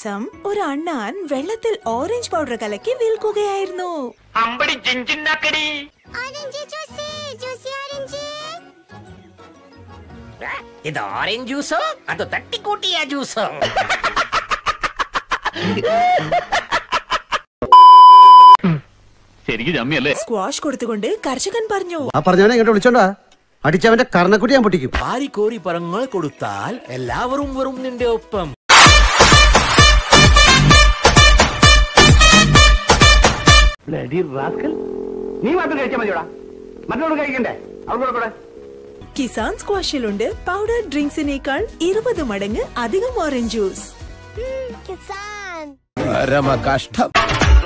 ദിവസം ഒരു അണ്ണാൻ വെള്ളത്തിൽ ഓറഞ്ച് പൗഡർ കലക്കി വിൽക്കുകയായിരുന്നു അമ്പടി ജിഞ്ചിന്നാക്കടി ഇത് ഓറഞ്ച് ജ്യൂസോ അത് തട്ടിക്കൂട്ടിയ ജ്യൂസോ ശരിക്കും ജമ്മിയല്ലേ സ്ക്വാഷ് കൊടുത്തുകൊണ്ട് കർഷകൻ പറഞ്ഞു ആ പറഞ്ഞവനെ ഇങ്ങോട്ട് വിളിച്ചോണ്ടാ അടിച്ചവന്റെ കർണക്കുട്ടി ഞാൻ പൊട്ടിക്കും വാരിക്കോരി പറങ്ങൾ കൊടുത്താൽ എല്ലാവരും വരും നിന്റെ ഒപ്പം നീ മാത്രം കഴിച്ചാൽ മതിയോടാ മറ്റുള്ളവർ കഴിക്കണ്ടേ അവരോട് കൂടെ കിസാൻ സ്ക്വാഷിലുണ്ട് പൗഡർ ഡ്രിങ്ക്സിനേക്കാൾ ഇരുപത് മടങ്ങ് അധികം ഓറഞ്ച് ജ്യൂസ് കിസാൻ പരമ കഷ്ടം